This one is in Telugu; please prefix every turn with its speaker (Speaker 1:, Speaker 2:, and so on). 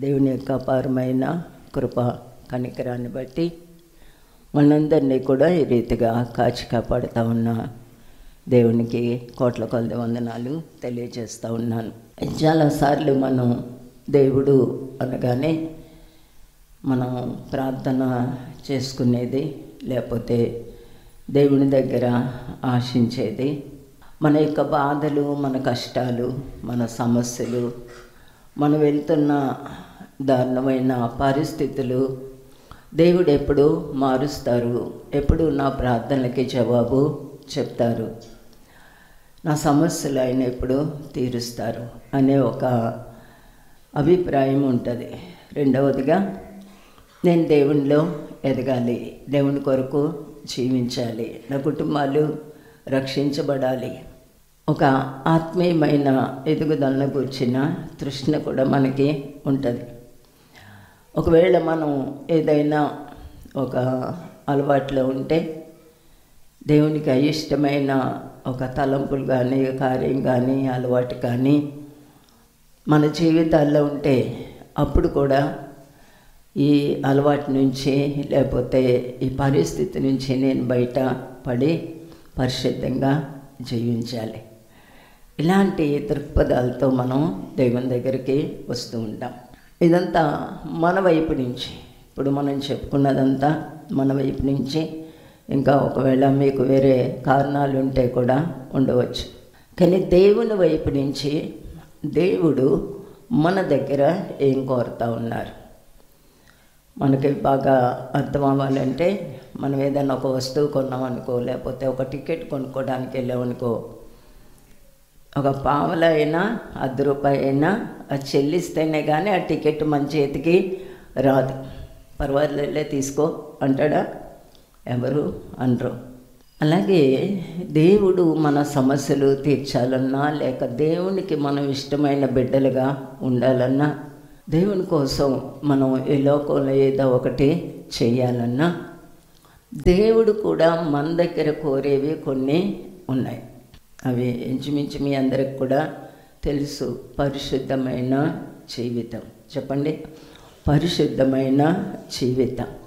Speaker 1: దేవుని యొక్క అపారమైన కృప కనికరాన్ని బట్టి మనందరినీ కూడా ఈ రీతిగా కాచి కాపాడుతూ ఉన్న దేవునికి కోట్ల కొలది వందనాలు తెలియజేస్తూ ఉన్నాను చాలాసార్లు మనం దేవుడు అనగానే మనం ప్రార్థన చేసుకునేది లేకపోతే దేవుని దగ్గర ఆశించేది మన యొక్క బాధలు మన కష్టాలు మన సమస్యలు మనం వెళ్తున్న దారుణమైన పరిస్థితులు దేవుడు ఎప్పుడు మారుస్తారు ఎప్పుడు నా ప్రార్థనలకి జవాబు చెప్తారు నా సమస్యలు ఆయన ఎప్పుడు తీరుస్తారు అనే ఒక అభిప్రాయం ఉంటుంది రెండవదిగా నేను దేవునిలో ఎదగాలి దేవుని కొరకు జీవించాలి నా కుటుంబాలు రక్షించబడాలి ఒక ఆత్మీయమైన ఎదుగుదలను కూర్చిన తృష్ణ కూడా మనకి ఉంటుంది ఒకవేళ మనం ఏదైనా ఒక అలవాట్లో ఉంటే దేవునికి అయిష్టమైన ఒక తలంపులు కానీ కార్యం కానీ అలవాటు కానీ మన జీవితాల్లో ఉంటే అప్పుడు కూడా ఈ అలవాటు నుంచి లేకపోతే ఈ పరిస్థితి నుంచి నేను బయట పడి పరిశుద్ధంగా జీవించాలి ఇలాంటి దృక్పథాలతో మనం దేవుని దగ్గరికి వస్తూ ఉంటాం ఇదంతా మన వైపు నుంచి ఇప్పుడు మనం చెప్పుకున్నదంతా మన వైపు నుంచి ఇంకా ఒకవేళ మీకు వేరే కారణాలు ఉంటే కూడా ఉండవచ్చు కానీ దేవుని వైపు నుంచి దేవుడు మన దగ్గర ఏం కోరుతా ఉన్నారు మనకి బాగా అర్థం అవ్వాలంటే మనం ఏదైనా ఒక వస్తువు కొన్నామనుకో లేకపోతే ఒక టికెట్ కొనుక్కోవడానికి వెళ్ళామనుకో ఒక పావల అయినా అర్ధ రూపాయి అయినా అది చెల్లిస్తేనే కానీ ఆ టికెట్ మన చేతికి రాదు పర్వాలేదులే తీసుకో అంటాడా ఎవరు అనరు అలాగే దేవుడు మన సమస్యలు తీర్చాలన్నా లేక దేవునికి మనం ఇష్టమైన బిడ్డలుగా ఉండాలన్నా దేవుని కోసం మనం ఈ లోకంలో ఏదో ఒకటి చేయాలన్నా దేవుడు కూడా మన దగ్గర కోరేవి కొన్ని ఉన్నాయి అవి ఇంచుమించు మీ అందరికి కూడా తెలుసు పరిశుద్ధమైన జీవితం చెప్పండి పరిశుద్ధమైన జీవితం